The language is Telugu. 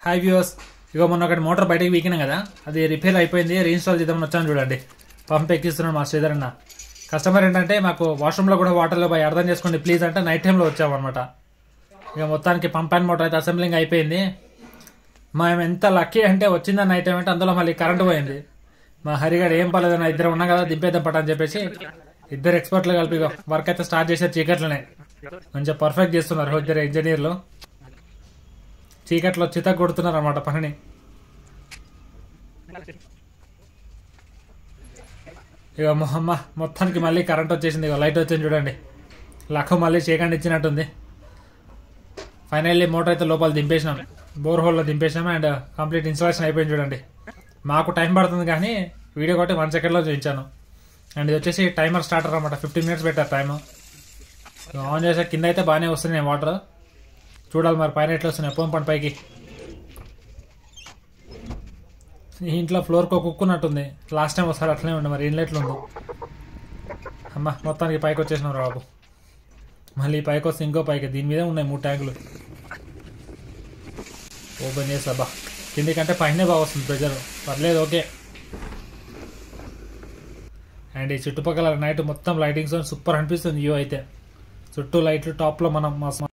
హాయ్ వ్యూస్ ఇగో మొన్న ఒకటి మోటార్ బయటకు వీకినాం కదా అది రిపేర్ అయిపోయింది రీఇన్స్టాల్ చేద్దామని వచ్చాను చూడండి పంప్ ఎక్కిస్తున్నాడు మా శ్రీధర్ అన్న కస్టమర్ ఏంటంటే మాకు వాష్రూమ్లో కూడా వాటర్లో పోయి అర్థం చేసుకోండి ప్లీజ్ అంటే నైట్ టైంలో వచ్చామన్నమాట ఇక మొత్తానికి పంప్ అండ్ మోటార్ అయితే అసెంబ్లింగ్ అయిపోయింది మేము ఎంత లక్కీ అంటే వచ్చిందని నైట్ టైం అంటే అందులో మళ్ళీ కరెంట్ పోయింది మా హరిగాడు ఏం పర్లేదన్న ఇద్దరు ఉన్నాం కదా దింపేద్దాం పట్ట అని చెప్పేసి ఇద్దరు ఎక్స్పర్ట్లు కలిపి ఇగో వర్క్ అయితే స్టార్ట్ చేశారు చీకట్లనే మంచిగా పర్ఫెక్ట్ చేస్తున్నారు ఇద్దరు ఇంజనీర్లు చీకట్లో చిత కొడుతున్నారు అనమాట పనిని ఇక మొహమ్మ మొత్తానికి మళ్ళీ కరెంట్ వచ్చేసింది ఇక లైట్ వచ్చింది చూడండి లక్క మళ్ళీ చీకండి ఇచ్చినట్టుంది ఫైనల్లీ మోటార్ అయితే లోపల దింపేసినాం బోర్ హోల్లో దింపేసినాం అండ్ కంప్లీట్ ఇన్స్టాలేషన్ అయిపోయింది చూడండి మాకు టైం పడుతుంది కానీ వీడియో కొట్టి వన్ సెకండ్లో చూపించాను అండ్ ఇది వచ్చేసి టైమర్ స్టార్టర్ అనమాట ఫిఫ్టీన్ మినిట్స్ పెట్టారు టైమ్ ఆన్ చేసే కింద అయితే బాగానే వస్తున్నాయి వాటర్ చూడాలి మరి పైన ఎట్లా వస్తున్నాయి పొం పంట పైకి ఈ ఇంట్లో ఫ్లోర్కి కుక్కున్నట్టుంది లాస్ట్ టైం ఒకసారి అట్లనే ఉండే మరి ఇంట్లో ఎట్లుందో అమ్మ మొత్తానికి పైకి వచ్చేసినారు బాబు మళ్ళీ పైకి వస్తే ఇంకో పైకి దీని మీదే ఉన్నాయి మూడు ట్యాంకులు ఓపెన్ చేసా బా కింది కంటే పైనే బాగా వస్తుంది ప్రెజర్ పర్లేదు ఓకే అండ్ ఈ చుట్టుపక్కల నైట్ మొత్తం లైటింగ్స్ సూపర్ అనిపిస్తుంది వ్యూ అయితే చుట్టూ లైట్లు టాప్లో మనం మా